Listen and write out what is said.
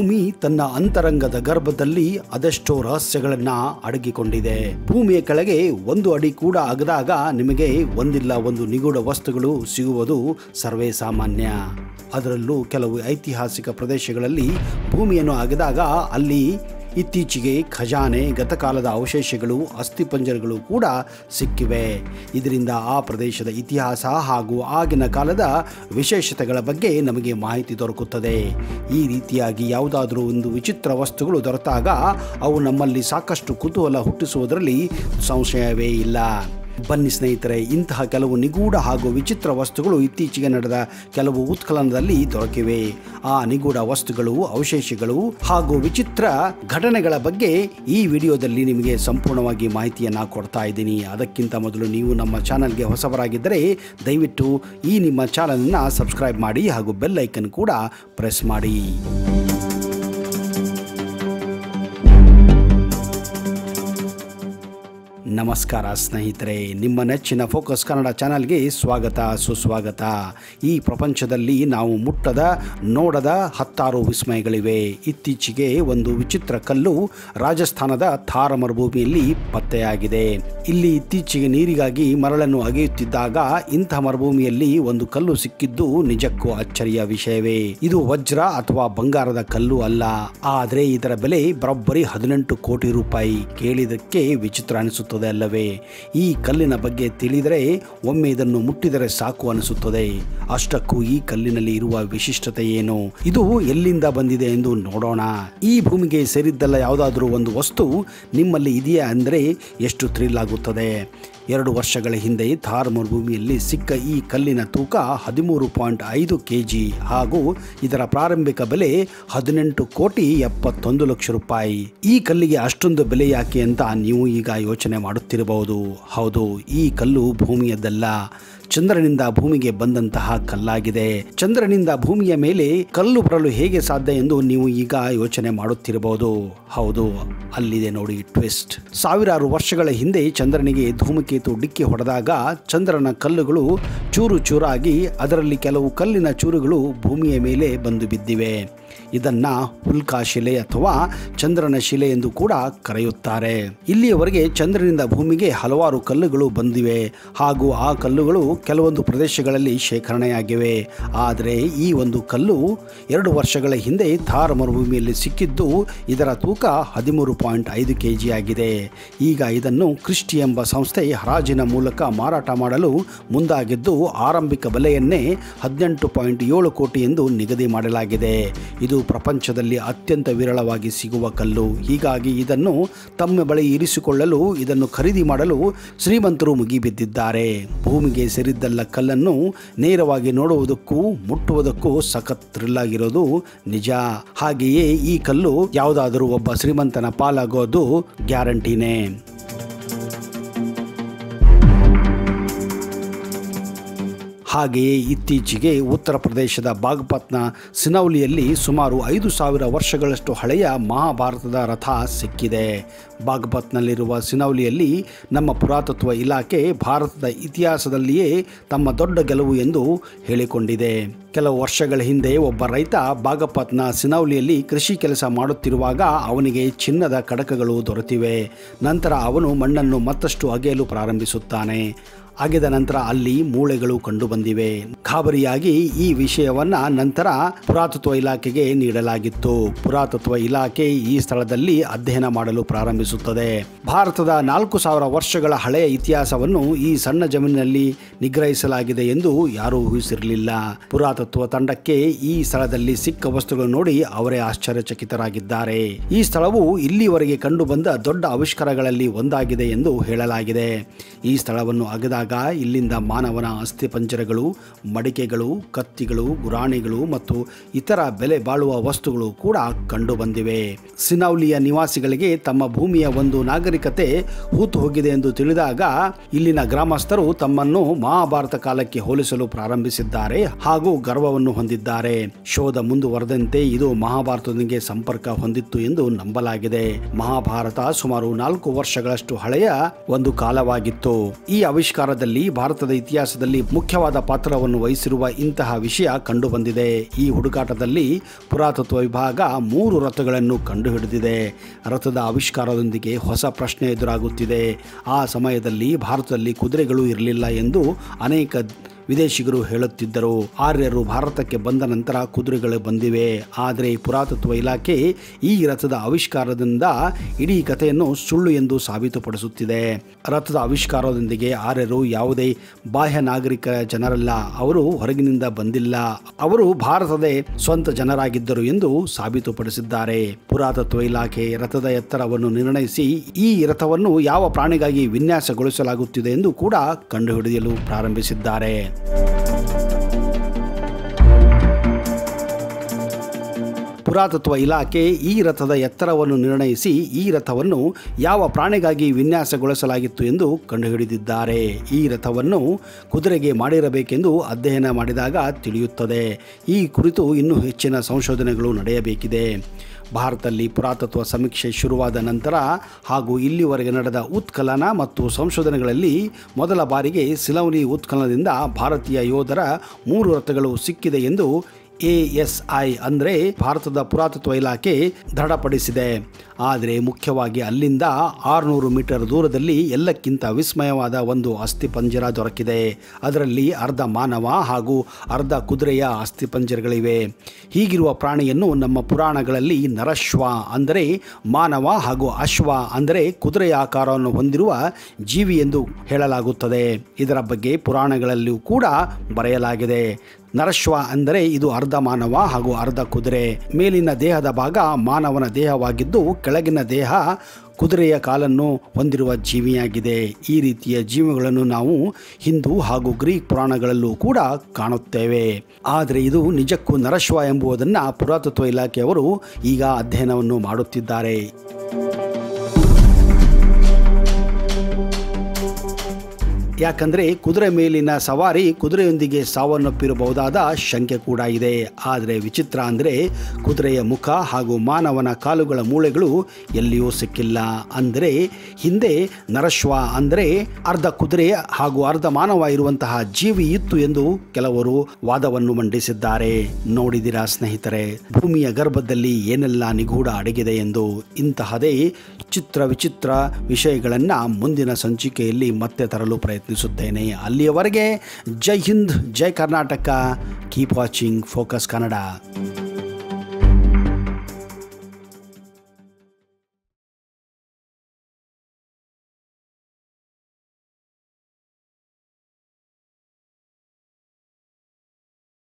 ಭೂಮಿ ತನ್ನ ಅಂತರಂಗದ ಗರ್ಭದಲ್ಲಿ ಅದೆಷ್ಟೋ ರಹಸ್ಯಗಳನ್ನ ಅಡಗಿಕೊಂಡಿದೆ ಭೂಮಿಯ ಕೆಳಗೆ ಒಂದು ಅಡಿ ಕೂಡ ಅಗದಾಗ ನಿಮಗೆ ಒಂದಿಲ್ಲ ಒಂದು ನಿಗೂಢ ವಸ್ತುಗಳು ಸಿಗುವುದು ಸರ್ವೇ ಸಾಮಾನ್ಯ ಅದರಲ್ಲೂ ಕೆಲವು ಐತಿಹಾಸಿಕ ಪ್ರದೇಶಗಳಲ್ಲಿ ಭೂಮಿಯನ್ನು ಅಗೆದಾಗ ಅಲ್ಲಿ ಇತ್ತೀಚೆಗೆ ಖಜಾನೆ ಗತಕಾಲದ ಅವಶೇಷಗಳು ಅಸ್ಥಿಪಂಜರಗಳು ಕೂಡ ಸಿಕ್ಕಿವೆ ಇದರಿಂದ ಆ ಪ್ರದೇಶದ ಇತಿಹಾಸ ಹಾಗೂ ಆಗಿನ ಕಾಲದ ವಿಶೇಷತೆಗಳ ಬಗ್ಗೆ ನಮಗೆ ಮಾಹಿತಿ ದೊರಕುತ್ತದೆ ಈ ರೀತಿಯಾಗಿ ಯಾವುದಾದರೂ ಒಂದು ವಿಚಿತ್ರ ವಸ್ತುಗಳು ದೊರೆತಾಗ ಅವು ನಮ್ಮಲ್ಲಿ ಸಾಕಷ್ಟು ಕುತೂಹಲ ಹುಟ್ಟಿಸುವುದರಲ್ಲಿ ಸಂಶಯವೇ ಇಲ್ಲ ಬನ್ನಿ ಸ್ನೇಹಿತರೆ ಇಂತಹ ಕೆಲವು ನಿಗೂಢ ಹಾಗೂ ವಿಚಿತ್ರ ವಸ್ತುಗಳು ಇತ್ತೀಚೆಗೆ ನಡೆದ ಕೆಲವು ಉತ್ಖನನದಲ್ಲಿ ದೊರಕಿವೆ ಆ ನಿಗೂಢ ವಸ್ತುಗಳು ಅವಶೇಷಗಳು ಹಾಗೂ ವಿಚಿತ್ರ ಘಟನೆಗಳ ಬಗ್ಗೆ ಈ ವಿಡಿಯೋದಲ್ಲಿ ನಿಮಗೆ ಸಂಪೂರ್ಣವಾಗಿ ಮಾಹಿತಿಯನ್ನು ಕೊಡ್ತಾ ಇದ್ದೀನಿ ಅದಕ್ಕಿಂತ ಮೊದಲು ನೀವು ನಮ್ಮ ಚಾನಲ್ಗೆ ಹೊಸಬರಾಗಿದ್ದರೆ ದಯವಿಟ್ಟು ಈ ನಿಮ್ಮ ಚಾನಲನ್ನು ಸಬ್ಸ್ಕ್ರೈಬ್ ಮಾಡಿ ಹಾಗೂ ಬೆಲ್ ಐಕನ್ ಕೂಡ ಪ್ರೆಸ್ ಮಾಡಿ ನಮಸ್ಕಾರ ಸ್ನೇಹಿತರೆ ನಿಮ್ಮ ನೆಚ್ಚಿನ ಫೋಕಸ್ ಕನ್ನಡ ಚಾನಲ್ಗೆ ಸ್ವಾಗತ ಸುಸ್ವಾಗತ ಈ ಪ್ರಪಂಚದಲ್ಲಿ ನಾವು ಮುಟ್ಟದ ನೋಡದ ಹತ್ತಾರು ವಿಸ್ಮಯಗಳಿವೆ ಇತ್ತೀಚೆಗೆ ಒಂದು ವಿಚಿತ್ರ ಕಲ್ಲು ರಾಜಸ್ಥಾನದ ಥಾರ ಮರುಭೂಮಿಯಲ್ಲಿ ಪತ್ತೆಯಾಗಿದೆ ಇಲ್ಲಿ ಇತ್ತೀಚೆಗೆ ನೀರಿಗಾಗಿ ಮರಳನ್ನು ಅಗೆಯುತ್ತಿದ್ದಾಗ ಇಂಥ ಮರುಭೂಮಿಯಲ್ಲಿ ಒಂದು ಕಲ್ಲು ಸಿಕ್ಕಿದ್ದು ನಿಜಕ್ಕೂ ಅಚ್ಚರಿಯ ವಿಷಯವೇ ಇದು ವಜ್ರ ಅಥವಾ ಬಂಗಾರದ ಕಲ್ಲು ಅಲ್ಲ ಆದರೆ ಇದರ ಬೆಲೆ ಬರೋಬ್ಬರಿ ಹದಿನೆಂಟು ಕೋಟಿ ರೂಪಾಯಿ ಕೇಳಿದಕ್ಕೆ ವಿಚಿತ್ರ ಅನಿಸುತ್ತದೆ ಅಲ್ಲವೇ ಈ ಕಲ್ಲಿನ ಬಗ್ಗೆ ತಿಳಿದರೆ ಒಮ್ಮೆ ಇದನ್ನು ಮುಟ್ಟಿದರೆ ಸಾಕು ಅನಿಸುತ್ತದೆ ಅಷ್ಟಕ್ಕೂ ಈ ಕಲ್ಲಿನಲ್ಲಿ ಇರುವ ವಿಶಿಷ್ಟತೆ ಏನು ಇದು ಎಲ್ಲಿಂದ ಬಂದಿದೆ ಎಂದು ನೋಡೋಣ ಈ ಭೂಮಿಗೆ ಸೇರಿದ್ದಲ್ಲ ಯಾವುದಾದ್ರೂ ಒಂದು ವಸ್ತು ನಿಮ್ಮಲ್ಲಿ ಇದೆಯಾ ಅಂದರೆ ಎಷ್ಟು ಥ್ರಿಲ್ ಆಗುತ್ತದೆ ಎರಡು ವರ್ಷಗಳ ಹಿಂದೆ ಥಾರ್ ಮರುಭೂಮಿಯಲ್ಲಿ ಸಿಕ್ಕ ಈ ಕಲ್ಲಿನ ತೂಕ ಹದಿಮೂರು ಪಾಯಿಂಟ್ ಐದು ಕೆ ಜಿ ಹಾಗೂ ಇದರ ಪ್ರಾರಂಭಿಕ ಬೆಲೆ ಹದಿನೆಂಟು ಕೋಟಿ ಎಪ್ಪತ್ತೊಂದು ಲಕ್ಷ ರೂಪಾಯಿ ಈ ಕಲ್ಲಿಗೆ ಅಷ್ಟೊಂದು ಬೆಲೆ ಯಾಕೆ ಅಂತ ನೀವು ಈಗ ಯೋಚನೆ ಮಾಡುತ್ತಿರಬಹುದು ಹೌದು ಈ ಕಲ್ಲು ಭೂಮಿಯದ್ದಲ್ಲ ಚಂದ್ರನಿಂದ ಭೂಮಿಗೆ ಬಂದಂತಹ ಕಲ್ಲಾಗಿದೆ ಚಂದ್ರನಿಂದ ಭೂಮಿಯ ಮೇಲೆ ಕಲ್ಲು ಬರಲು ಹೇಗೆ ಸಾಧ್ಯ ಎಂದು ನೀವು ಈಗ ಯೋಚನೆ ಮಾಡುತ್ತಿರಬಹುದು ಹೌದು ಅಲ್ಲಿದೆ ನೋಡಿ ಟ್ವಿಸ್ಟ್ ಸಾವಿರಾರು ವರ್ಷಗಳ ಹಿಂದೆ ಚಂದ್ರನಿಗೆ ಧೂಮಕೇತು ಡಿಕ್ಕಿ ಹೊಡೆದಾಗ ಚಂದ್ರನ ಕಲ್ಲುಗಳು ಚೂರು ಚೂರಾಗಿ ಅದರಲ್ಲಿ ಕೆಲವು ಕಲ್ಲಿನ ಚೂರುಗಳು ಭೂಮಿಯ ಮೇಲೆ ಬಂದು ಬಿದ್ದಿವೆ ಇದನ್ನ ಉಲ್ಕಾ ಶಿಲೆ ಅಥವಾ ಚಂದ್ರನ ಶಿಲೆ ಎಂದು ಕೂಡ ಕರೆಯುತ್ತಾರೆ ಇಲ್ಲಿಯವರೆಗೆ ಚಂದ್ರನಿಂದ ಭೂಮಿಗೆ ಹಲವಾರು ಕಲ್ಲುಗಳು ಬಂದಿವೆ ಹಾಗೂ ಆ ಕಲ್ಲುಗಳು ಕೆಲವೊಂದು ಪ್ರದೇಶಗಳಲ್ಲಿ ಶೇಖರಣೆಯಾಗಿವೆ ಆದರೆ ಈ ಒಂದು ಕಲ್ಲು ಎರಡು ವರ್ಷಗಳ ಹಿಂದೆ ಥಾರ್ ಮರುಭೂಮಿಯಲ್ಲಿ ಸಿಕ್ಕಿದ್ದು ಇದರ ತೂಕ ಹದಿಮೂರು ಪಾಯಿಂಟ್ ಐದು ಕೆ ಜಿ ಆಗಿದೆ ಈಗ ಇದನ್ನು ಕ್ರಿಸ್ಟಿ ಎಂಬ ಸಂಸ್ಥೆ ಹರಾಜಿನ ಮೂಲಕ ಮಾರಾಟ ಮಾಡಲು ಮುಂದಾಗಿದ್ದು ಆರಂಭಿಕ ಬೆಲೆಯನ್ನೇ ಹದಿನೆಂಟು ಪಾಯಿಂಟ್ ಏಳು ಕೋಟಿ ಎಂದು ನಿಗದಿ ಮಾಡಲಾಗಿದೆ ಇದು ಪ್ರಪಂಚದಲ್ಲಿ ಅತ್ಯಂತ ವಿರಳವಾಗಿ ಸಿಗುವ ಕಲ್ಲು ಹೀಗಾಗಿ ಇದನ್ನು ತಮ್ಮ ಬಳಿ ಇರಿಸಿಕೊಳ್ಳಲು ಇದನ್ನು ಖರೀದಿ ಮಾಡಲು ಶ್ರೀಮಂತರು ಮುಗಿಬಿದ್ದಿದ್ದಾರೆ ಭೂಮಿಗೆ ಸೇರಿದ್ದಲ್ಲ ಕಲ್ಲನ್ನು ನೇರವಾಗಿ ನೋಡುವುದಕ್ಕೂ ಮುಟ್ಟುವುದಕ್ಕೂ ಸಖತ್ ಥ್ರಿಲ್ ಆಗಿರೋದು ನಿಜ ಹಾಗೆಯೇ ಈ ಕಲ್ಲು ಯಾವುದಾದರೂ ಒಬ್ಬ ಶ್ರೀಮಂತನ ಪಾಲಾಗೋದು ಗ್ಯಾರಂಟಿನೇ ಹಾಗೆಯೇ ಇತ್ತೀಚೆಗೆ ಉತ್ತರ ಪ್ರದೇಶದ ಬಾಗ್ಪತ್ನ ಸಿನೌಲಿಯಲ್ಲಿ ಸುಮಾರು ಐದು ಸಾವಿರ ವರ್ಷಗಳಷ್ಟು ಹಳೆಯ ಮಹಾಭಾರತದ ರಥ ಸಿಕ್ಕಿದೆ ಬಾಗ್ಪತ್ನಲ್ಲಿರುವ ಸಿನೌಲಿಯಲ್ಲಿ ನಮ್ಮ ಪುರಾತತ್ವ ಇಲಾಖೆ ಭಾರತದ ಇತಿಹಾಸದಲ್ಲಿಯೇ ತಮ್ಮ ದೊಡ್ಡ ಗೆಲುವು ಎಂದು ಹೇಳಿಕೊಂಡಿದೆ ಕೆಲವು ವರ್ಷಗಳ ಹಿಂದೆ ಒಬ್ಬ ರೈತ ಬಾಗಪತ್ನ ಸಿನೌಲಿಯಲ್ಲಿ ಕೃಷಿ ಕೆಲಸ ಮಾಡುತ್ತಿರುವಾಗ ಅವನಿಗೆ ಚಿನ್ನದ ಕಡಕಗಳು ದೊರೆತಿವೆ ನಂತರ ಅವನು ಮಣ್ಣನ್ನು ಮತ್ತಷ್ಟು ಅಗೆಯಲು ಪ್ರಾರಂಭಿಸುತ್ತಾನೆ ಅಗೆದ ನಂತರ ಅಲ್ಲಿ ಮೂಳೆಗಳು ಕಂಡುಬಂದಿವೆ ಖಾಬರಿಯಾಗಿ ಈ ವಿಷಯವನ್ನ ನಂತರ ಪುರಾತತ್ವ ಇಲಾಖೆಗೆ ನೀಡಲಾಗಿತ್ತು ಪುರಾತತ್ವ ಇಲಾಖೆ ಈ ಸ್ಥಳದಲ್ಲಿ ಅಧ್ಯಯನ ಮಾಡಲು ಪ್ರಾರಂಭಿಸುತ್ತದೆ ಭಾರತದ ನಾಲ್ಕು ಸಾವಿರ ವರ್ಷಗಳ ಹಳೆಯ ಇತಿಹಾಸವನ್ನು ಈ ಸಣ್ಣ ಜಮೀನಿನಲ್ಲಿ ನಿಗ್ರಹಿಸಲಾಗಿದೆ ಎಂದು ಯಾರೂ ಊಹಿಸಿರಲಿಲ್ಲ ಪುರಾತತ್ವ ತಂಡಕ್ಕೆ ಈ ಸ್ಥಳದಲ್ಲಿ ಸಿಕ್ಕ ವಸ್ತುಗಳು ನೋಡಿ ಅವರೇ ಆಶ್ಚರ್ಯಚಕಿತರಾಗಿದ್ದಾರೆ ಈ ಸ್ಥಳವು ಇಲ್ಲಿವರೆಗೆ ಕಂಡುಬಂದ ದೊಡ್ಡ ಆವಿಷ್ಕಾರಗಳಲ್ಲಿ ಒಂದಾಗಿದೆ ಎಂದು ಹೇಳಲಾಗಿದೆ ಈ ಸ್ಥಳವನ್ನು ಅಗೆದಾಗ ಇಲ್ಲಿಂದ ಮಾನವನ ಅಸ್ಥಿಪಂಜರಗಳು ಮಡಿಕೆಗಳು ಕತ್ತಿಗಳು ಗುರಾಣಿಗಳು ಮತ್ತು ಇತರ ಬೆಲೆ ಬಾಳುವ ವಸ್ತುಗಳು ಕೂಡ ಕಂಡುಬಂದಿವೆ ಸಿನೌಲಿಯ ನಿವಾಸಿಗಳಿಗೆ ತಮ್ಮ ಭೂಮಿಯ ಒಂದು ನಾಗರಿಕತೆ ಹೂತು ಹೋಗಿದೆ ಎಂದು ತಿಳಿದಾಗ ಇಲ್ಲಿನ ಗ್ರಾಮಸ್ಥರು ತಮ್ಮನ್ನು ಮಹಾಭಾರತ ಕಾಲಕ್ಕೆ ಹೋಲಿಸಲು ಪ್ರಾರಂಭಿಸಿದ್ದಾರೆ ಹಾಗೂ ಗರ್ವವನ್ನು ಹೊಂದಿದ್ದಾರೆ ಶೋಧ ಮುಂದುವರೆದಂತೆ ಇದು ಮಹಾಭಾರತದೊಂದಿಗೆ ಸಂಪರ್ಕ ಹೊಂದಿತ್ತು ಎಂದು ನಂಬಲಾಗಿದೆ ಮಹಾಭಾರತ ಸುಮಾರು ನಾಲ್ಕು ವರ್ಷಗಳಷ್ಟು ಹಳೆಯ ಒಂದು ಕಾಲವಾಗಿತ್ತು ಈ ಆವಿಷ್ಕಾರ ಆವಿಷ್ಕಾರದಲ್ಲಿ ಭಾರತದ ಇತಿಹಾಸದಲ್ಲಿ ಮುಖ್ಯವಾದ ಪಾತ್ರವನ್ನು ವಹಿಸಿರುವ ಇಂತಹ ವಿಷಯ ಕಂಡುಬಂದಿದೆ ಈ ಹುಡುಕಾಟದಲ್ಲಿ ಪುರಾತತ್ವ ವಿಭಾಗ ಮೂರು ರಥಗಳನ್ನು ಕಂಡುಹಿಡಿದಿದೆ ರಥದ ಆವಿಷ್ಕಾರದೊಂದಿಗೆ ಹೊಸ ಪ್ರಶ್ನೆ ಎದುರಾಗುತ್ತಿದೆ ಆ ಸಮಯದಲ್ಲಿ ಭಾರತದಲ್ಲಿ ಕುದುರೆಗಳು ಇರಲಿಲ್ಲ ಎಂದು ಅನೇಕ ವಿದೇಶಿಗರು ಹೇಳುತ್ತಿದ್ದರು ಆರ್ಯರು ಭಾರತಕ್ಕೆ ಬಂದ ನಂತರ ಕುದುರೆಗಳು ಬಂದಿವೆ ಆದರೆ ಪುರಾತತ್ವ ಇಲಾಖೆ ಈ ರಥದ ಆವಿಷ್ಕಾರದಿಂದ ಇಡೀ ಕಥೆಯನ್ನು ಸುಳ್ಳು ಎಂದು ಸಾಬೀತುಪಡಿಸುತ್ತಿದೆ ರಥದ ಆವಿಷ್ಕಾರದೊಂದಿಗೆ ಆರ್ಯರು ಯಾವುದೇ ಬಾಹ್ಯ ನಾಗರಿಕ ಜನರಲ್ಲ ಅವರು ಹೊರಗಿನಿಂದ ಬಂದಿಲ್ಲ ಅವರು ಭಾರತದ ಸ್ವಂತ ಜನರಾಗಿದ್ದರು ಎಂದು ಸಾಬೀತುಪಡಿಸಿದ್ದಾರೆ ಪುರಾತತ್ವ ಇಲಾಖೆ ರಥದ ಎತ್ತರವನ್ನು ನಿರ್ಣಯಿಸಿ ಈ ರಥವನ್ನು ಯಾವ ಪ್ರಾಣಿಗಾಗಿ ವಿನ್ಯಾಸಗೊಳಿಸಲಾಗುತ್ತಿದೆ ಎಂದು ಕೂಡ ಕಂಡುಹಿಡಿಯಲು ಪ್ರಾರಂಭಿಸಿದ್ದಾರೆ ಪುರಾತತ್ವ ಇಲಾಖೆ ಈ ರಥದ ಎತ್ತರವನ್ನು ನಿರ್ಣಯಿಸಿ ಈ ರಥವನ್ನು ಯಾವ ಪ್ರಾಣಿಗಾಗಿ ವಿನ್ಯಾಸಗೊಳಿಸಲಾಗಿತ್ತು ಎಂದು ಕಂಡುಹಿಡಿದಿದ್ದಾರೆ ಈ ರಥವನ್ನು ಕುದುರೆಗೆ ಮಾಡಿರಬೇಕೆಂದು ಅಧ್ಯಯನ ಮಾಡಿದಾಗ ತಿಳಿಯುತ್ತದೆ ಈ ಕುರಿತು ಇನ್ನೂ ಹೆಚ್ಚಿನ ಸಂಶೋಧನೆಗಳು ನಡೆಯಬೇಕಿದೆ ಭಾರತದಲ್ಲಿ ಪುರಾತತ್ವ ಸಮೀಕ್ಷೆ ಶುರುವಾದ ನಂತರ ಹಾಗೂ ಇಲ್ಲಿವರೆಗೆ ನಡೆದ ಉತ್ಖನನ ಮತ್ತು ಸಂಶೋಧನೆಗಳಲ್ಲಿ ಮೊದಲ ಬಾರಿಗೆ ಸಿಲವನಿ ಉತ್ಖನನದಿಂದ ಭಾರತೀಯ ಯೋಧರ ಮೂರು ರಥಗಳು ಸಿಕ್ಕಿದೆ ಎಂದು ಎ ಎಸ್ ಐ ಅಂದರೆ ಭಾರತದ ಪುರಾತತ್ವ ಇಲಾಖೆ ದೃಢಪಡಿಸಿದೆ ಆದರೆ ಮುಖ್ಯವಾಗಿ ಅಲ್ಲಿಂದ ಆರುನೂರು ಮೀಟರ್ ದೂರದಲ್ಲಿ ಎಲ್ಲಕ್ಕಿಂತ ವಿಸ್ಮಯವಾದ ಒಂದು ಅಸ್ಥಿಪಂಜರ ದೊರಕಿದೆ ಅದರಲ್ಲಿ ಅರ್ಧ ಮಾನವ ಹಾಗೂ ಅರ್ಧ ಕುದುರೆಯ ಅಸ್ಥಿಪಂಜರಗಳಿವೆ ಹೀಗಿರುವ ಪ್ರಾಣಿಯನ್ನು ನಮ್ಮ ಪುರಾಣಗಳಲ್ಲಿ ನರಶ್ವ ಅಂದರೆ ಮಾನವ ಹಾಗೂ ಅಶ್ವ ಅಂದರೆ ಕುದುರೆಯ ಆಕಾರವನ್ನು ಹೊಂದಿರುವ ಜೀವಿ ಎಂದು ಹೇಳಲಾಗುತ್ತದೆ ಇದರ ಬಗ್ಗೆ ಪುರಾಣಗಳಲ್ಲಿಯೂ ಕೂಡ ಬರೆಯಲಾಗಿದೆ ನರಶ್ವ ಅಂದರೆ ಇದು ಅರ್ಧ ಮಾನವ ಹಾಗೂ ಅರ್ಧ ಕುದುರೆ ಮೇಲಿನ ದೇಹದ ಭಾಗ ಮಾನವನ ದೇಹವಾಗಿದ್ದು ಕೆಳಗಿನ ದೇಹ ಕುದುರೆಯ ಕಾಲನ್ನು ಹೊಂದಿರುವ ಜೀವಿಯಾಗಿದೆ ಈ ರೀತಿಯ ಜೀವಿಗಳನ್ನು ನಾವು ಹಿಂದೂ ಹಾಗೂ ಗ್ರೀಕ್ ಪುರಾಣಗಳಲ್ಲೂ ಕೂಡ ಕಾಣುತ್ತೇವೆ ಆದರೆ ಇದು ನಿಜಕ್ಕೂ ನರಶ್ವ ಎಂಬುದನ್ನು ಪುರಾತತ್ವ ಇಲಾಖೆಯವರು ಈಗ ಅಧ್ಯಯನವನ್ನು ಮಾಡುತ್ತಿದ್ದಾರೆ ಯಾಕಂದರೆ ಕುದುರೆ ಮೇಲಿನ ಸವಾರಿ ಕುದುರೆಯೊಂದಿಗೆ ಸಾವನ್ನಪ್ಪಿರಬಹುದಾದ ಶಂಕೆ ಕೂಡ ಇದೆ ಆದರೆ ವಿಚಿತ್ರ ಅಂದರೆ ಕುದುರೆಯ ಮುಖ ಹಾಗೂ ಮಾನವನ ಕಾಲುಗಳ ಮೂಳೆಗಳು ಎಲ್ಲಿಯೂ ಸಿಕ್ಕಿಲ್ಲ ಅಂದರೆ ಹಿಂದೆ ನರಶ್ವ ಅಂದರೆ ಅರ್ಧ ಕುದುರೆ ಹಾಗೂ ಅರ್ಧ ಮಾನವ ಇರುವಂತಹ ಜೀವಿ ಇತ್ತು ಎಂದು ಕೆಲವರು ವಾದವನ್ನು ಮಂಡಿಸಿದ್ದಾರೆ ನೋಡಿದಿರಾ ಸ್ನೇಹಿತರೆ ಭೂಮಿಯ ಗರ್ಭದಲ್ಲಿ ಏನೆಲ್ಲ ನಿಗೂಢ ಅಡಗಿದೆ ಎಂದು ಇಂತಹದೇ ಚಿತ್ರ ವಿಚಿತ್ರ ವಿಷಯಗಳನ್ನು ಮುಂದಿನ ಸಂಚಿಕೆಯಲ್ಲಿ ಮತ್ತೆ ತರಲು ಪ್ರಯತ್ನಿಸುತ್ತೇನೆ ಅಲ್ಲಿಯವರೆಗೆ Jai Hind Jai Karnataka keep watching Focus Kannada